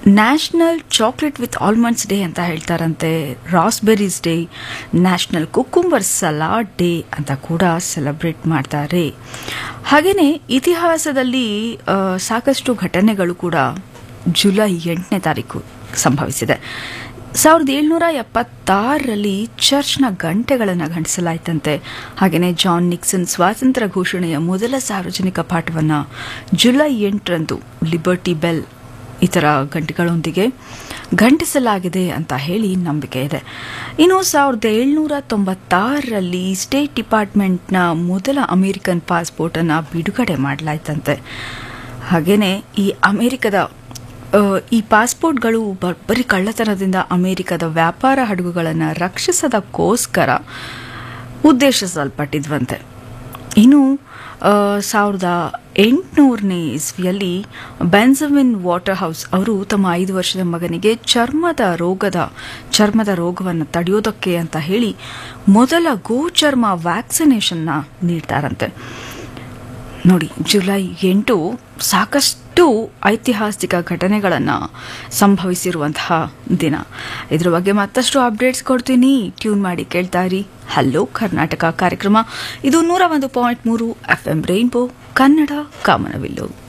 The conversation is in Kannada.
national chocolate with almonds day ಅಂತ ಹೇಳ್ತಾರಂತೆ raspberries day national cucumber salad day ಅಂತ ಕೂಡ ಸೆಲೆಬ್ರೇಟ್ ಮಾಡ್ತಾರೆ ಹಾಗೆಯೇ ಇತಿಹಾಸದಲ್ಲಿ ಆ, ಸಾಕಷ್ಟು ಘಟನೆಗಳು ಕೂಡ ಜುಲೈ ಎಂಟನೇ ತಾರೀಕು ಸಂಭವಿಸಿದೆ ಸಾವಿರದ ಏಳ್ನೂರ ಎಪ್ಪತ್ತಾರರಲ್ಲಿ ಚರ್ಚ್ನ ಗಂಟೆಗಳನ್ನು ಗಂಟಿಸಲಾಯ್ತಂತೆ ಹಾಗೆಯೇ ಜಾನ್ ನಿಕ್ಸನ್ ಸ್ವಾತಂತ್ರ್ಯ ಘೋಷಣೆಯ ಮೊದಲ ಸಾರ್ವಜನಿಕ ಪಾಠವನ್ನು ಜುಲೈ ಎಂಟರಂದು ಲಿಬರ್ಟಿ ಬೆಲ್ ಇತರ ಗಂಟೆಗಳೊಂದಿಗೆ ಗಂಟಿಸಲಾಗಿದೆ ಅಂತ ಹೇಳಿ ನಂಬಿಕೆ ಇದೆ ಇನ್ನು ಸಾವಿರದ ಏಳ್ನೂರ ತೊಂಬತ್ತಾರರಲ್ಲಿ ಸ್ಟೇಟ್ ಡಿಪಾರ್ಟ್ಮೆಂಟ್ನ ಮೊದಲ ಅಮೆರಿಕನ್ ಪಾಸ್ಪೋರ್ಟನ್ನು ಬಿಡುಗಡೆ ಮಾಡಲಾಯ್ತಂತೆ ಹಾಗೆಯೇ ಈ ಅಮೆರಿಕದ ಆ, ಈ ಪಾಸ್ಪೋರ್ಟ್ಗಳು ಬರೀ ಕಳ್ಳತನದಿಂದ ಅಮೆರಿಕದ ವ್ಯಾಪಾರ ಹಡಗುಗಳನ್ನು ರಕ್ಷಿಸೋದಕ್ಕೋಸ್ಕರ ಉದ್ದೇಶಿಸಲ್ಪಟ್ಟಿದ್ವಂತೆ ಇನ್ನು ಆ, ಸಾವಿರದ ಎಂಟುನೂರನೇ ಇಸ್ವಿಯಲ್ಲಿ ಬೆನ್ಸವಿನ್ ವಾಟರ್ ಹೌಸ್ ಅವರು ತಮ್ಮ ಐದು ವರ್ಷದ ಮಗನಿಗೆ ಚರ್ಮದ ರೋಗದ ಚರ್ಮದ ರೋಗವನ್ನು ತಡೆಯೋದಕ್ಕೆ ಅಂತ ಹೇಳಿ ಮೊದಲ ಗೋಚರ್ಮ ವ್ಯಾಕ್ಸಿನೇಷನ್ನ ನೀಡ್ತಾರಂತೆ ನೋಡಿ ಜುಲೈ ಎಂಟು ಸಾಕಷ್ಟು ಐತಿಹಾಸಿಕ ಘಟನೆಗಳನ್ನು ಸಂಭವಿಸಿರುವಂತಹ ದಿನ ಇದ್ರ ಬಗ್ಗೆ ಮತ್ತಷ್ಟು ಅಪ್ಡೇಟ್ಸ್ ಕೊಡ್ತೀನಿ ಟ್ಯೂನ್ ಮಾಡಿ ಕೇಳ್ತಾ ಇರಿ ಹಲೋ ಕರ್ನಾಟಕ ಕಾರ್ಯಕ್ರಮ ಇದು ನೂರ ಒಂದು ಪಾಯಿಂಟ್ ಮೂರು ಎಫ್ ಎಂ ರೈನ್ಬೋ ಕನ್ನಡ ಕಾಮನವಿಲ್ಲು